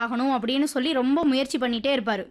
ஆகணும் அப்படின்னு சொல்லி ரொம்ப முயற்சி பண்ணிட்டே இருப்பாரு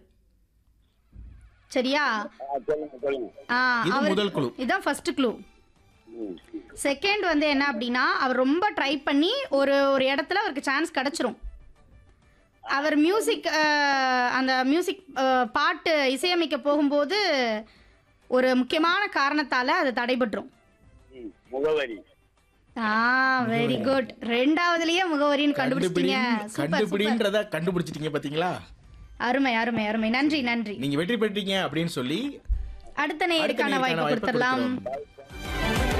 சரியா ஆ, சொல்லுங்க சொல்லுங்க ஆ, இது அவர்- முதல் குழு. இதான் ஃபர்ஸ்ட் க்ளூ ம். செகண்ட் வந்து என்ன அப்படின்னா அவர் ரொம்ப ட்ரை பண்ணி ஒரு ஒரு இடத்துல அவருக்கு சான்ஸ் கிடைச்சிரும் அவர் மியூசிக் அந்த மியூசிக் பாட்டு இசையமைக்க போகும்போது ஒரு முக்கியமான காரணத்தால அது தடைபட்டுரும் ம். முகவரி ஆ வெரி குட் ரெண்டாவதுலயே முகவரின்னு கண்டுபிடி கண்டுபிடிச்சிட்டீங்க சூப்பர் சூப்பர் கண்டுபிடின்றத கண்டுபிடிச்சிட்டீங்க பாத்தீங்களா அருமை அருமை அருமை நன்றி நன்றி நீங்க வெற்றி பெற்றீங்க அப்படின்னு சொல்லி அடுத்த நேருக்கான நேயருக்கான வாய்ப்பு வாய்ப்பை கொடுத்துடலாம் கொடுக்கிறோம்.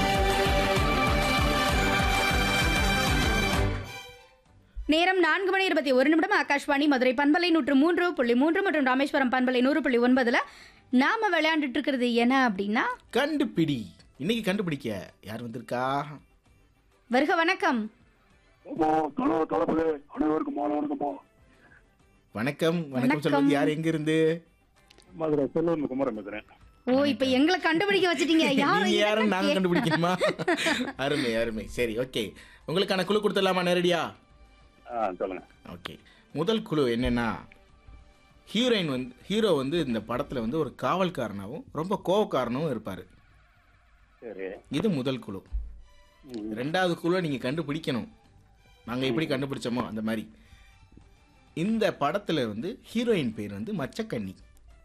நேரம் நான்கு மணி இருபத்தி ஒரு நிமிடம் ஆகாஷ்வாணி மதுரை பண்பலை நூற்று மூன்று புள்ளி மூன்று மற்றும் ராமேஸ்வரம் பண்பலை நூறு புள்ளி ஒன்பதுல நாம விளையாண்டுட்டு இருக்கிறது என்ன அப்படின்னா கண்டுபிடி இன்னைக்கு கண்டுபிடிக்க யார் வந்திருக்கா வருக வணக்கம் ஓ தொலை தொலைப்பு அனைவருக்கும் மாலை வணக்கம்ப்பா வணக்கம் வணக்கம் வணக்கம். சொல்றது யார் எங்க இருந்து மதுரை செல்வன் குமரன் பேசுறேன் ஓ இப்ப எங்களை கண்டுபிடிக்க வச்சிட்டீங்க யாரும் நீங்க யாரும் இல்லைன்னா நாங்க கே- கண்டுபிடிக்கணுமா அருமை அருமை சரி ஓகே உங்களுக்கான குழு கொடுத்துடலாமா நேரடியா ஆ சொல்லுங்க ஓகே முதல் குழு என்னன்னா ஹீரோயின் வந்து ஹீரோ வந்து இந்த படத்துல வந்து ஒரு காவல்காரனாவும் ரொம்ப கோவக்காரனாவும் இருப்பாரு சரி இது முதல் குழு ம். ரெண்டாவது குழுவை நீங்க கண்டுபிடிக்கணும் நாங்க எப்படி கண்டுபிடிச்சோமோ அந்த மாதிரி இந்த படத்துல வந்து ஹீரோயின் பேர் வந்து மச்சக்கண்ணி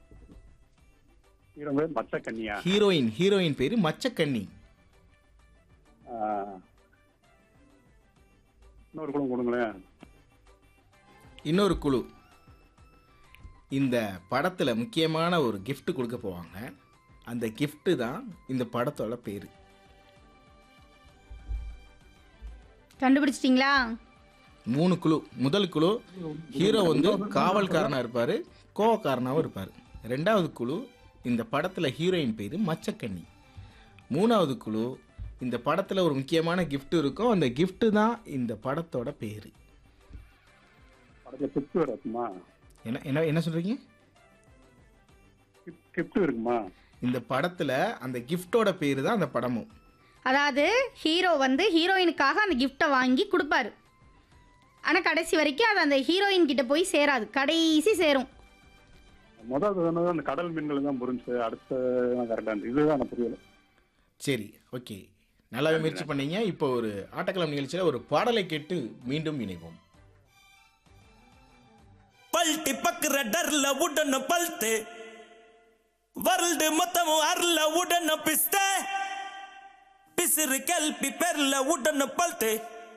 ஹீரோ பேர் மச்ச கன்னியா ஹீரோயின் ஹீரோயின் பேரு மச்சக்கண்ணி ஆ. இன்னொரு குளம் கொடுங்களேன் இன்னொரு குழு இந்த படத்துல முக்கியமான ஒரு gift கொடுக்க போவாங்க அந்த gift தான் இந்த படத்தோட பேரு கண்டுபிடிச்சிட்டீங்களா மூணு குழு முதல் குழு ஹீரோ வந்து காவல்காரனா இருப்பாரு கோவக்காரனாவும் இருப்பாரு ரெண்டாவது குழு இந்த படத்துல ஹீரோயின் பேரு மச்சக்கண்ணி மூணாவது குழு இந்த படத்துல ஒரு முக்கியமான gift இருக்கும் அந்த gift தான் இந்த படத்தோட பேரு படத்துல கிஃப்ட் இருக்குமா என்ன என்ன என்ன சொல்றீங்க கிஃப்ட் இருக்குமா இந்த படத்துல அந்த கிஃப்டோட பேரு தான் அந்த படமும் அதாவது ஹீரோ வந்து ஹீரோயினுக்காக அந்த கிஃப்டை வாங்கி கொடுப்பாரு ஆனா கடைசி வரைக்கும் அது அந்த ஹீரோயின் கிட்ட போய் சேராது கடைசி சேரும் முதல் சொன்னது அந்த கடல் மீன்கள் தான் புரிஞ்சு அடுத்த கரெக்டா இருந்துச்சு இதுதான் எனக்கு புரியல சரி ஓகே நல்லாவே முயற்சி பண்ணீங்க இப்போ ஒரு ஆட்டக்களம் நிகழ்ச்சியில் ஒரு பாடலை கேட்டு மீண்டும் இணைவோம் பல்ட்டி பக்குற டர்ல உடன பல்த்து வருல்டு மொத்தம் அர்ல உடன பிஸ்த பிசிறு கல்பி பெர்ல உடன பல்த்து